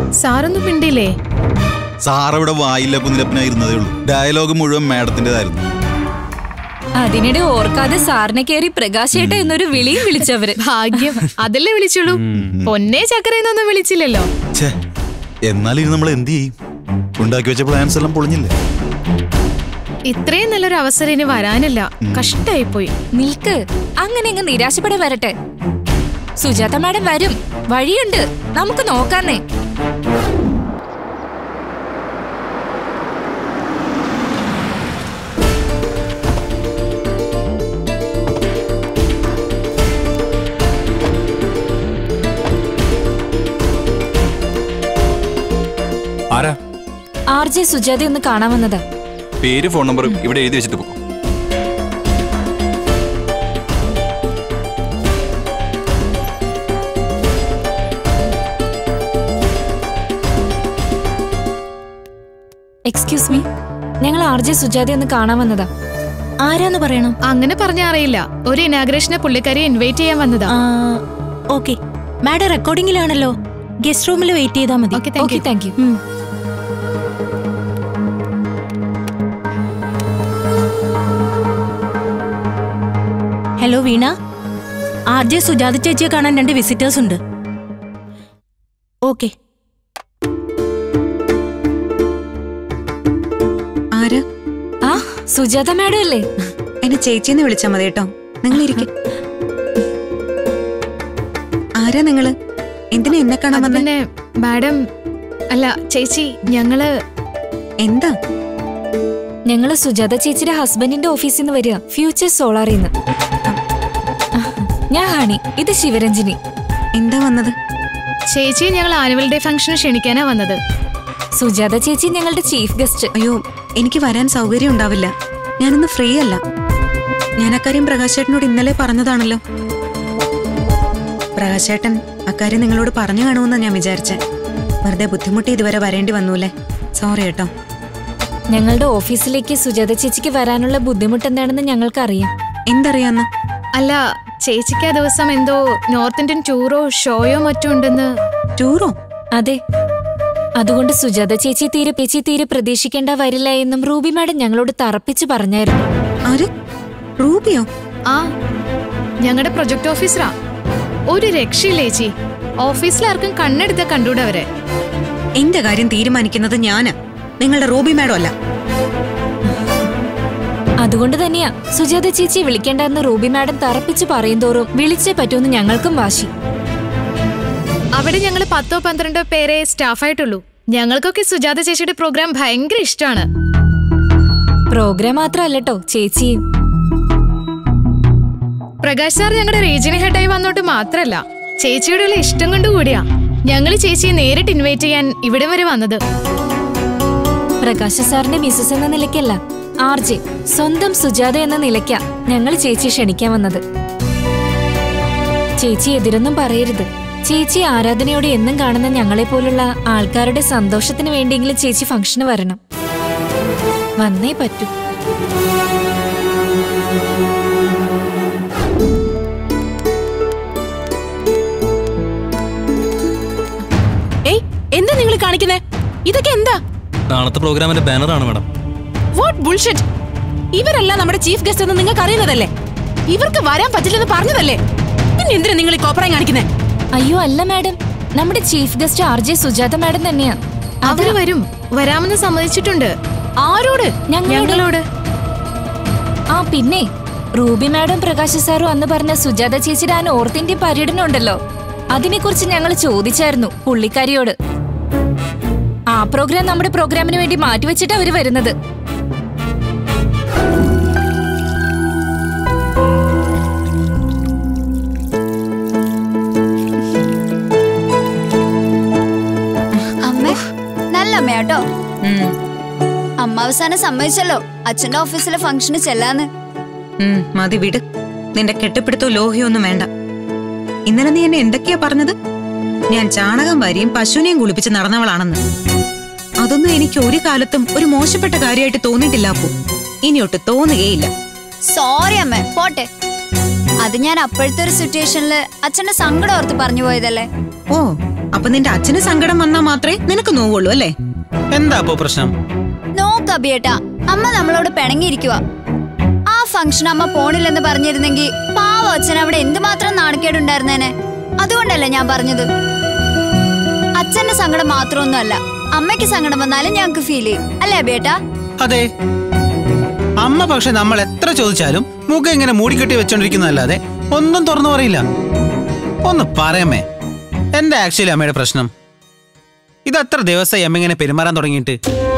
സാറൊന്നും മിണ്ടില്ലേ സാറവിടെ വായില്ല കുന്നിലപ്പനായിരുന്നതേ ഉള്ളൂ ഡയലോഗ് മുഴുവൻ മാഡത്തിൻ്റെതായിരുന്നു അതിനിടെ ഓർക്കാതെ സാറിനെ കയറി പ്രകാശേട്ട എന്നൊരു വിളിയും വിളിച്ചവര് ഭാഗ്യം അതല്ലേ വിളിച്ചുള്ളൂ പൊന്നേ ചക്കരയെന്നൊന്നും വിളിച്ചില്ലല്ലോ ഛേ എന്നാലും നമ്മൾ എന്ത് ചെയ്യും ഉണ്ടാക്കി വെച്ച പ്ലാൻസ് എല്ലാം പൊളിഞ്ഞില്ലേ ഇത്രയും നല്ലൊരു അവസരം ഇനി വരാനില്ല കഷ്ടായിപ്പോയി നിൽക്ക് അങ്ങനെ അങ്ങ് നിരാശപ്പെടെ വരട്ടെ സുജാത മാഡം വരും വഴിയുണ്ട് നമുക്ക് നോക്കാന്നേ ആരാ ആർ ജെ സുജാത ഒന്ന് കാണാൻ വന്നതാ പേര് ഫോൺ നമ്പർ ഇവിടെ എഴുതി വെച്ചിട്ട് പോകും എക്സ്ക്യൂസ് മീ ഞങ്ങൾ ആർ ജെ സുജാത ഒന്ന് കാണാൻ വന്നതാ ആരാന്ന് പറയണം അങ്ങനെ പറഞ്ഞ അറിയില്ല ഒരു ഇനാഗ്രേഷനെ പുള്ളിക്കാരിയെ ഇൻവൈറ്റ് ചെയ്യാൻ വന്നതാ ഓക്കെ മാഡം റെക്കോർഡിംഗിലാണല്ലോ ഗസ്റ്റ് റൂമിൽ വെയിറ്റ് ചെയ്താൽ മതി okay thank okay you thank you ഉം. ഹലോ വീണ ആർ ജെ സുജാത ചേച്ചിയെ കാണാൻ രണ്ട് വിസിറ്റേഴ്സ് ഉണ്ട് ഓക്കെ ആര് ആ സുജാത മാഡം അല്ലേ എന്നെ ചേച്ചിന്ന് വിളിച്ചാ മതി കേട്ടോ നിങ്ങൾ ഇരിക്കും ആരാ നിങ്ങള് എന്തിനാ എന്നെ കാണാൻ അത് വന്നേ പിന്നെ മാഡം അല്ല ചേച്ചി ഞങ്ങള് എന്താ ഞങ്ങള് സുജാത ചേച്ചിയുടെ ഹസ്ബൻഡിന്റെ ഓഫീസിൽ നിന്ന് വരിക ഫ്യൂച്ചർ സോളാറിൽ നിന്ന് ഞാൻ ഹണി ഇത് ശിവരഞ്ജിനി എന്താ വന്നത് ചേച്ചിയെ ഞങ്ങൾ ആനുവൽ ഡേ ഫംഗ്ഷന് ക്ഷണിക്കാനാ വന്നത് സുജാത ചേച്ചി ഞങ്ങളുടെ ചീഫ് ഗസ്റ്റ് അയ്യോ എനിക്ക് വരാൻ സൗകര്യം ഉണ്ടാവില്ല ഞാനിന്ന് ഫ്രീ അല്ല ഞാൻ അക്കാര്യം പ്രകാശേട്ടനോട് ഇന്നലെ പറഞ്ഞതാണല്ലോ പ്രകാശേട്ടൻ അക്കാര്യം നിങ്ങളോട് പറഞ്ഞു കാണുമെന്നാ ഞാൻ വിചാരിച്ചേ വെറുതെ ബുദ്ധിമുട്ടി ഇതുവരെ വരേണ്ടി വന്നൂലേ സോറി കേട്ടോ ഞങ്ങളുടെ ഓഫീസിലേക്ക് സുജാത ചേച്ചിക്ക് വരാനുള്ള ബുദ്ധിമുട്ട് എന്താണെന്ന് ഞങ്ങൾക്കറിയാം എന്തറിയാന്ന് അല്ല ചേച്ചിക്ക് ആ ദിവസം എന്തോ നോർത്ത് ഇന്ത്യൻ ടൂറോ ഷോയോ മറ്റോ ഉണ്ടെന്ന് ടൂറോ അതെ അതുകൊണ്ട് സുജാത ചേച്ചി തീരെ ചേച്ചി തീരെ പ്രതീക്ഷിക്കേണ്ട വരില്ല എന്നും റൂബി മാഡം ഞങ്ങളോട് തറപ്പിച്ച് പറഞ്ഞായിരുന്നു ആര് റൂബിയോ ആ ഞങ്ങളുടെ പ്രൊജക്ട് ഓഫീസറാ ഒരു രക്ഷയില്ല ചേച്ചി ഓഫീസിലാർക്കും കണ്ണെടുത്ത കണ്ടൂടവരെ എന്റെ കാര്യം തീരുമാനിക്കുന്നത് ഞാന് നിങ്ങളുടെ റൂബി മാഡം അല്ല അതുകൊണ്ട് തന്നെയാ സുജാത ചേച്ചി വിളിക്കേണ്ടെന്ന് റൂബി മാഡം തറപ്പിച്ച് പറയും തോറും വിളിച്ചേ പറ്റൂന്ന് ഞങ്ങൾക്കും വാശി അവിടെ ഞങ്ങൾ പത്തോ പന്ത്രണ്ടോ പേരെ സ്റ്റാഫായിട്ടുള്ളൂ ഞങ്ങൾക്കൊക്കെ സുജാത ചേച്ചിയുടെ പ്രോഗ്രാം ഭയങ്കര ഇഷ്ടമാണ് പ്രോഗ്രാം മാത്രല്ലട്ടോ ചേച്ചിയും പ്രകാശ് സാർ ഞങ്ങളുടെ റീജിയൻ ഹെഡായി വന്നോട്ട് മാത്രല്ല ചേച്ചിയോടുള്ള ഇഷ്ടം കൊണ്ട് കൂടിയാ ഞങ്ങൾ ചേച്ചിയെ നേരിട്ട് ഇൻവൈറ്റ് ചെയ്യാൻ ഇവിടെ വരെ വന്നത് പ്രകാശ് സാറിന്റെ മിസ്സസ് എന്ന നിലയ്ക്കല്ല ആർ ജെ സ്വന്തം സുജാത എന്ന നിലയ്ക്കാ ഞങ്ങൾ ചേച്ചി ക്ഷണിക്കാൻ വന്നത് ചേച്ചി എതിരൊന്നും പറയരുത് ചേച്ചി ആരാധനയോടെ എന്നും കാണുന്ന ഞങ്ങളെ പോലുള്ള ആൾക്കാരുടെ സന്തോഷത്തിന് വേണ്ടിയെങ്കിലും ചേച്ചി ഫംഗ്ഷന് വരണം വന്നേ പറ്റൂ ഏയ് എന്താ നിങ്ങൾ കാണിക്കുന്നേ ഇതൊക്കെ എന്താ നാളത്തെ പ്രോഗ്രാമിന്റെ ബാനറാണ് മാഡം വാട്ട് ബുൾഷിറ്റ് ഇവരല്ല നമ്മുടെ ചീഫ് ഗസ്റ്റ് എന്ന് നിങ്ങൾക്ക് അറിയുന്നതല്ലേ ഇവർക്ക് വരാൻ പറ്റില്ലെന്ന് പറഞ്ഞതല്ലേ പിന്നെ എന്തിനാ നിങ്ങൾ ഈ കോപ്പറായി കാണിക്കുന്നേ അയ്യോ അല്ല മാഡം നമ്മുടെ chief guest R J Sujatha madam തന്നെയാ അവര് വരും വരാമെന്ന് സമ്മതിച്ചിട്ടുണ്ട് ആരോട് ഞങ്ങളോട് ഞങ്ങളോട് ആ പിന്നെ റൂബി മാഡം പ്രകാശ് സാറും അന്ന് പറഞ്ഞ സുജാത ചേച്ചിയുടെ ആ നോർത്ത് ഇന്ത്യൻ പര്യടനം ഉണ്ടല്ലോ അതിനെക്കുറിച്ച് ഞങ്ങൾ ചോദിച്ചായിരുന്നു പുള്ളിക്കാരിയോട് ആ പ്രോഗ്രാം നമ്മുടെ പ്രോഗ്രാമിന് വേണ്ടി മാറ്റിവെച്ചിട്ടാ അവര് വരുന്നത് അമ്മേ നല്ല അമ്മയാട്ടോ ഉം, അമ്മ അവസാനം സമ്മതിച്ചല്ലോ അച്ഛന്റെ ഓഫീസിലെ ഫംഗ്ഷന് ചെല്ലാന്ന് ഉം, മതി വിട് നിന്റെ കെട്ടിപ്പിടുത്തോ ലോഹിയോ ഒന്നും വേണ്ട ഇന്നലെ നീ എന്നെ എന്തൊക്കെയാ പറഞ്ഞത് ഞാൻ ചാണകം വാരിയും പശുവിനെയും കുളിപ്പിച്ച് നടന്നവളാണെന്ന് അതൊന്നും എനിക്ക് ഒരു കാലത്തും ഒരു മോശപ്പെട്ട കാര്യമായിട്ട് തോന്നിയിട്ടില്ല അപ്പു ഇനിയൊട്ട് തോന്നുകയില്ല സോറി അമ്മ പോട്ടെ അത് ഞാൻ അപ്പോഴത്തെ ഒരു സിറ്റുവേഷനിൽ അച്ഛന്റെ സങ്കടം ഓർത്ത് പറഞ്ഞു പോയതല്ലേ ഓ അപ്പൊ നിന്റെ അച്ഛന് സങ്കടം വന്നാ മാത്രമേ നിനക്ക് നോവുള്ളൂ അല്ലേ എന്താ അപ്പോ പ്രശ്നം നോക്ക് അബിയേട്ടാ അമ്മ നമ്മളോട് പിണങ്ങിയിരിക്കുക ആ ഫംഗ്ഷൻ അമ്മ പോണില്ലെന്ന് പറഞ്ഞിരുന്നെങ്കിൽ പാവ അച്ഛൻ അവിടെ എന്തുമാത്രം നാണക്കേടുണ്ടായിരുന്നേനെ അതുകൊണ്ടല്ലേ ഞാൻ പറഞ്ഞത് അച്ഛന്റെ സങ്കടം മാത്രമൊന്നുമല്ല അമ്മയ്ക്ക് സങ്കടം വന്നാലും ഞങ്ങൾക്ക് ഫീൽ ചെയ്യും അല്ലേ അബിയേട്ടാ അതെ അമ്മ പക്ഷെ നമ്മൾ എത്ര ചോദിച്ചാലും മുഖം ഇങ്ങനെ മൂടിക്കെട്ടി വെച്ചോണ്ടിരിക്കുന്നതല്ലാതെ ഒന്നും തുറന്നു പറയില്ല ഒന്ന് പറയാമേ എന്താ ആക്ച്വലി അമ്മയുടെ പ്രശ്നം ഇത് എത്ര ദിവസമായി അമ്മ ഇങ്ങനെ പെരുമാറാൻ തുടങ്ങിയിട്ട്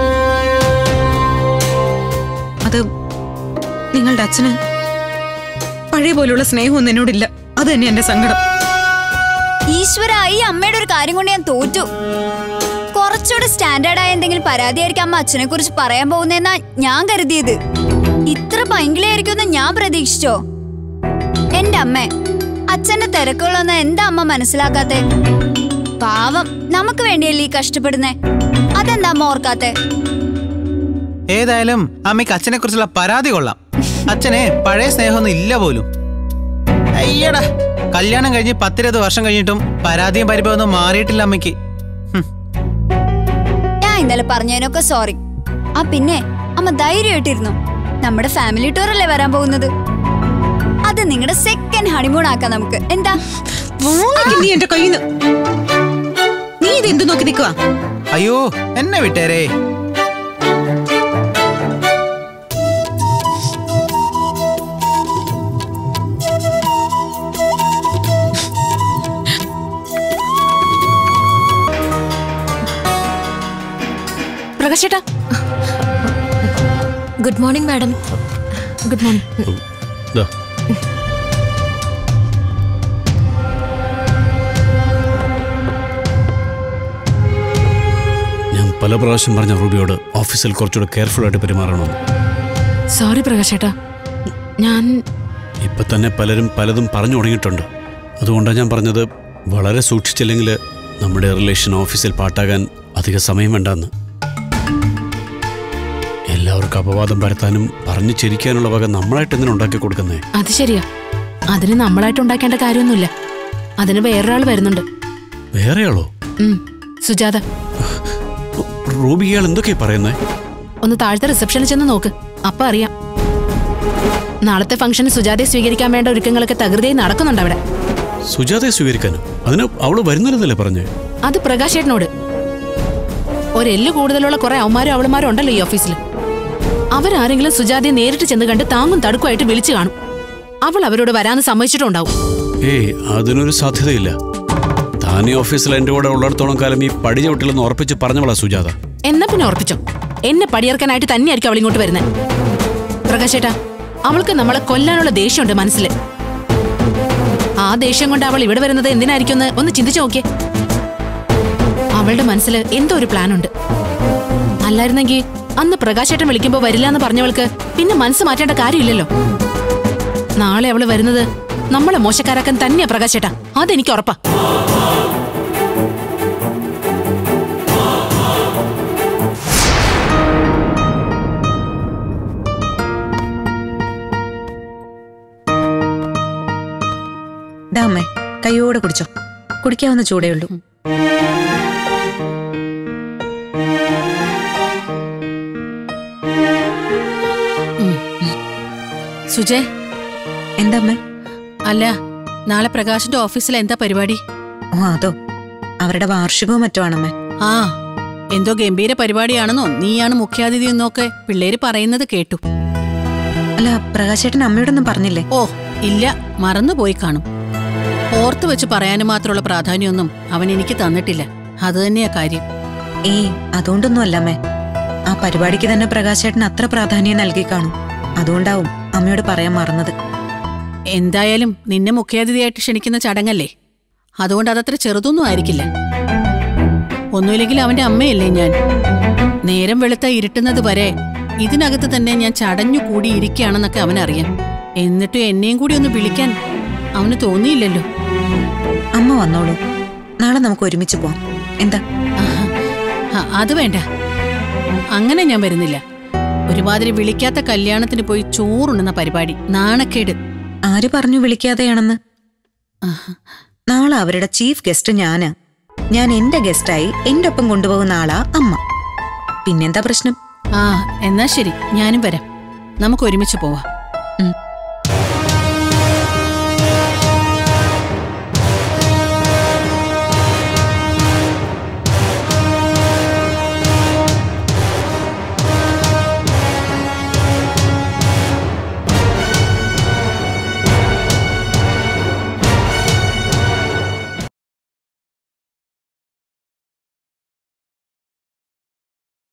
അത് നിങ്ങളുടെ അച്ഛന് പഴയ പോലുള്ള സ്നേഹമൊന്നും എന്നോടില്ല അത് തന്നെ എന്റെ സങ്കടം ഈശ്വര ഈ അമ്മയുടെ ഒരു കാര്യം കൊണ്ട് ഞാൻ തോറ്റു കുറച്ചുകൂടെ സ്റ്റാൻഡേർഡ് ആയ എന്തെങ്കിലും പരാതിയായിരിക്കും അമ്മ അച്ഛനെ കുറിച്ച് പറയാൻ പോകുന്നതെന്നാ ഞാൻ കരുതിയത് ഇത്ര ഭയങ്കരമായിരിക്കുമെന്ന് ഞാൻ പ്രതീക്ഷിച്ചോ എന്റെ അമ്മ അച്ഛന്റെ തിരക്കുകളൊന്നും എന്താ അമ്മ മനസ്സിലാക്കാത്തെ പാവം നമുക്ക് വേണ്ടിയല്ലേ ഈ കഷ്ടപ്പെടുന്നേ അതെന്താ അമ്മ ഓർക്കാത്തെ ഏതായാലും അമ്മയ്ക്ക് അച്ഛനെ കുറിച്ചുള്ള പരാതി കൊള്ളാം അച്ഛനെ പഴയ സ്നേഹമൊന്നും ഇല്ല പോലും അയ്യടാ കല്യാണം കഴിഞ്ഞ് പത്തിരുപത് വർഷം കഴിഞ്ഞിട്ടും പരാതിയും പരിഭവമൊന്നും മാറിയിട്ടില്ല അമ്മയ്ക്ക് ഹും. ഞാൻ ഇന്നലെ പറഞ്ഞതിനൊക്കെ സോറി ആ പിന്നെ അമ്മ ധൈര്യമായിട്ടിരുന്നു നമ്മുടെ ഫാമിലി ടൂർ അല്ലേ വരാൻ പോകുന്നത് അത് നിങ്ങളുടെ സെക്കൻഡ് ഹണിമൂൺ ആക്കാം നമുക്ക് എന്താ വാങ്ങിക്ക് നീ എന്റെ കയ്യിൽ നീ ഇത് എന്ത് നോക്കി നിൽക്കുക അയ്യോ എന്നെ വിട്ടേരേ പ്രകാശ് ചേട്ടാ good morning madam good morning ദാ. ഞാൻ പല പ്രാവശ്യം പറഞ്ഞ റൂബിയോട് ഓഫീസിൽ കുറച്ചുകൂടെ കെയർഫുൾ ആയിട്ട് പെരുമാറണമെന്ന് സോറി പ്രകാശ് ചേട്ടാ ഞാൻ ഇപ്പൊ തന്നെ പലരും പലതും പറഞ്ഞു തുടങ്ങിയിട്ടുണ്ട് അതുകൊണ്ടാണ് ഞാൻ പറഞ്ഞത് വളരെ സൂക്ഷിച്ചില്ലെങ്കിൽ നമ്മുടെ റിലേഷൻ ഓഫീസിൽ പാട്ടാകാൻ അധിക സമയം വേണ്ടെന്ന് എല്ലാവർക്കും അപവാദം പരത്താനും പറഞ്ഞു ചിരിക്കാനുള്ള വക നമ്മളായിട്ട് എന്തിനാ ഉണ്ടാക്കി കൊടുക്കുന്നേ അത് ശരിയാ അതിന് നമ്മളായിട്ട് ഉണ്ടാക്കേണ്ട കാര്യമൊന്നുമില്ല അതിന് വേറൊരാൾ വരുന്നുണ്ട് വേറെയാളോ ഉം, സുജാത റൂബി ഇയാൾ എന്തൊക്കെയാ പറയുന്നേ ഒന്ന് താഴത്തെ റിസപ്ഷനിൽ ചെന്ന് നോക്ക് അപ്പൊ അറിയാം നാളത്തെ ഫംഗ്ഷന് സുജാതയെ സ്വീകരിക്കാൻ വേണ്ട ഒരുക്കങ്ങളൊക്കെ തകൃതിയായി നടക്കുന്നുണ്ട് അവിടെ സുജാതയെ സ്വീകരിക്കാനോ അതിന് അവള് വരുന്നില്ലെന്നല്ലേ പറഞ്ഞേ അത് പ്രകാശ് ചേട്ടനോട് ഒരെല്ല് കൂടുതലുള്ള കുറെ അവന്മാരും അവളുമാരും ഉണ്ടല്ലോ ഈ ഓഫീസിൽ അവരാരെങ്കിലും സുജാതയെ നേരിട്ട് ചെന്ന് കണ്ട് താങ്ങും തടുക്കുമായിട്ട് വിളിച്ചു കാണും അവൾ അവരോട് വരാന്ന് സമ്മതിച്ചിട്ടുണ്ടാവും ഏയ് അതിനൊരു സാധ്യതയില്ല താനേ ഓഫീസിൽ എന്റെ കൂടെ ഉള്ളിടത്തോളം കാലം ഈ പടി ചവിട്ടിലെന്ന് ഉറപ്പിച്ച് പറഞ്ഞവളാ സുജാത എന്നാ പിന്നെ ഉറപ്പിച്ചോ എന്നെ പടിയിറക്കാനായിട്ട് തന്നെയായിരിക്കും അവൾ ഇങ്ങോട്ട് വരുന്നത് പ്രകാശ് ചേട്ടാ അവൾക്ക് നമ്മളെ കൊല്ലാനുള്ള ദേഷ്യമുണ്ട് മനസ്സിൽ ആ ദേഷ്യം കൊണ്ട് അവൾ ഇവിടെ വരുന്നത് എന്തിനായിരിക്കും എന്ന് ഒന്ന് ചിന്തിച്ചു നോക്കിയേ അവളുടെ മനസ്സിൽ എന്തോ ഒരു പ്ലാൻ ഉണ്ട് അല്ലായിരുന്നെങ്കിൽ അന്ന് പ്രകാശേട്ടൻ വിളിക്കുമ്പോ വരില്ല എന്ന് പറഞ്ഞവൾക്ക് പിന്നെ മനസ്സ് മാറ്റേണ്ട കാര്യമില്ലല്ലോ നാളെ അവള് വരുന്നത് നമ്മളെ മോശക്കാരാക്കാൻ തന്നെയാ പ്രകാശേട്ടാ അതെനിക്ക് ഉറപ്പാ ദാ അമ്മേ കൈയോടെ കുടിച്ചോ കുടിക്കാവുന്ന ചൂടേ ഉള്ളൂ സുജയ് എന്താ അമ്മേ അല്ല നാളെ പ്രകാശിന്റെ ഓഫീസിൽ എന്താ പരിപാടി ഓ അതോ അവരുടെ വാർഷികവും മറ്റോ ആണമ്മേ ആ എന്തോ ഗംഭീര പരിപാടിയാണെന്നോ നീയാണ് മുഖ്യാതിഥി എന്നൊക്കെ പിള്ളേര് പറയുന്നത് കേട്ടു അല്ല പ്രകാശേട്ടൻ അമ്മയോടൊന്നും പറഞ്ഞില്ലേ ഓ ഇല്ല മറന്നുപോയി കാണും ഓർത്തു വെച്ച് പറയാനും മാത്രമുള്ള പ്രാധാന്യമൊന്നും അവൻ എനിക്ക് തന്നിട്ടില്ല അത് തന്നെയാ കാര്യം ഏയ് അതുകൊണ്ടൊന്നും അല്ലമ്മേ ആ പരിപാടിക്ക് തന്നെ പ്രകാശേട്ടൻ അത്ര പ്രാധാന്യം നൽകി കാണും അതുകൊണ്ടാവും അമ്മയോട് പറയാൻ മറന്നത് എന്തായാലും നിന്നെ മുഖ്യാതിഥിയായിട്ട് ക്ഷണിക്കുന്ന ചടങ്ങല്ലേ അതുകൊണ്ട് അതത്ര ചെറുതൊന്നും ആയിരിക്കില്ല ഒന്നുമില്ലെങ്കിൽ അവന്റെ അമ്മയല്ലേ ഞാൻ നേരം വെളുത്ത ഇരുട്ടുന്നത് വരെ ഇതിനകത്ത് തന്നെ ഞാൻ ചടഞ്ഞു കൂടി ഇരിക്കുകയാണെന്നൊക്കെ അവനറിയാം എന്നിട്ടും എന്നെയും കൂടി ഒന്ന് വിളിക്കാൻ അവന് തോന്നിയില്ലല്ലോ അമ്മ വന്നോളൂ നാളെ നമുക്ക് ഒരുമിച്ച് പോവാം എന്താ ആഹാ. ആ, അത് വേണ്ട അങ്ങനെ ഞാൻ വരുന്നില്ല ഒരുമാതിരി വിളിക്കാത്ത കല്യാണത്തിന് പോയി ചോറുണ്ണുന്ന പരിപാടി നാണക്കേട് ആര് പറഞ്ഞു വിളിക്കാതെയാണെന്ന് ആഹാ. നാളെ അവരുടെ ചീഫ് ഗസ്റ്റ് ഞാനാ ഞാൻ എന്റെ ഗസ്റ്റായി എന്റെ ഒപ്പം കൊണ്ടുപോകുന്ന ആളാ അമ്മ പിന്നെന്താ പ്രശ്നം ആ എന്നാ ശരി ഞാനും വരാം നമുക്ക് ഒരുമിച്ച് പോവാം ഉം.